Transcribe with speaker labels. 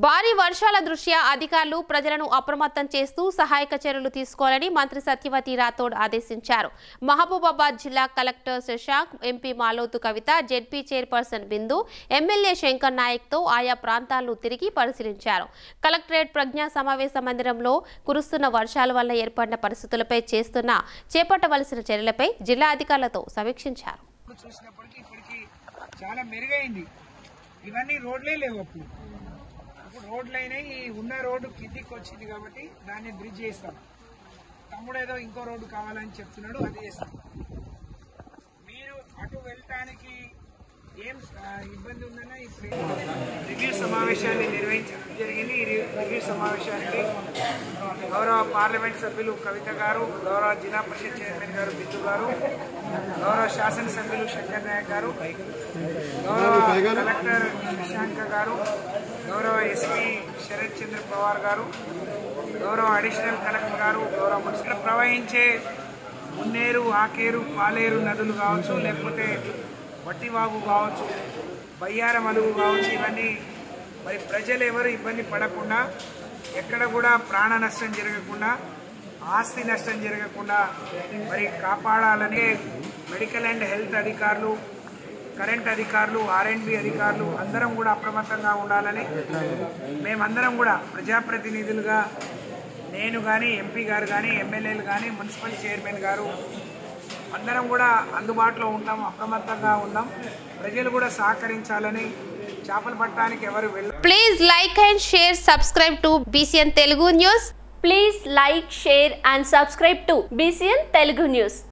Speaker 1: భారీ వర్షాల దృష్ట్యా అధికారులు ప్రజలను అప్రమత్తం చేస్తూ సహాయక చర్యలు తీసుకోవాలని మంత్రి సత్యవతి రాథోడ్ ఆదేశించారు మహబూబాబాద్ జిల్లా collector Shashank MP Maloth Kavitha ZP chairperson Bindu MLA Shankar నాయక్తో ఆయా ప్రాంతాలను తిరిగి పరిశీలించారు కలెక్టరేట్ ప్రజ్ఞా సమావేశ మందిరంలో కురుస్తున్న వర్షాల వల్ల ఏర్పడిన పరిస్థితులపై చేస్తున్న చేపట్టవలసిన చర్యలపై జిల్లా అధికారులతో సమీక్షించారు
Speaker 2: ఇప్పుడు చూసినప్పటికీ ఇప్పటికి చాలా మెరుగైంది ఇవన్నీ రోడ్లే లేవు అప్పుడు ఇప్పుడు రోడ్లు అయినాయి ఈ ఉన్న రోడ్డు కిందికి వచ్చింది కాబట్టి దాన్ని బ్రిడ్జ్ చేస్తాం తమ్ముడు ఏదో ఇంకో రోడ్డు కావాలని చెప్తున్నాడు అది చేస్తాం మీరు అటు వెళ్ళటానికి ఏం ఆ, ఇబ్బంది ఉందన్నా ఇప్పుడు రివ్యూ సమావేశాన్ని నిర్వహించడం జరిగింది ఈ రి- రివ్యూ సమావేశానికి గౌరవ పార్లమెంట్ సభ్యులు కవిత గారు గౌరవ జిల్లా పరిషత్ చైర్మన్ గారు బిందు గారు గౌరవ శాసనసభ్యులు శంకర్ నాయక్ గారు గౌరవ కలెక్టర్ శశాంక గారు గౌరవ ఎస్పీ శరత్ చంద్ర పవార్ గారు గౌరవ అడిషనల్ కలెక్టర్ గారు గౌరవ మున్సిపల్ ప్రవహించే మున్నేరు ఆకేరు పాలేరు నదులు కావచ్చు లేకపోతే వట్టివాగు కావచ్చు బయ్యారం అలుగు కావచ్చు ఇవన్నీ మరి ప్రజలు ఎవరు ఇబ్బంది పడకుండా ఎక్కడ కూడా ప్రాణ నష్టం జరగకుండా ఆస్తి నష్టం జరగకుండా మరి కాపాడాలని మెడికల్ అండ్ హెల్త్ అధికారులు కరెంట్ అధికారులు ఆర్ఎండ్బి అధికారులు అందరం కూడా అప్రమత్తంగా ఉండాలని మేమందరం కూడా ప్రజాప్రతినిధులుగా నేను కానీ ఎంపీ గారు కానీ ఎమ్మెల్యేలు కానీ మున్సిపల్ చైర్మన్ గారు అందరం కూడా అందుబాటులో ఉంటాం అప్రమత్తంగా ఉన్నాం ప్రజలు కూడా సహకరించాలని చేపలు పట్టడానికి ఎవరు వెళ్ళ
Speaker 1: please like and share subscribe to BCN Telugu news
Speaker 3: Please like, share and subscribe to BCN Telugu News.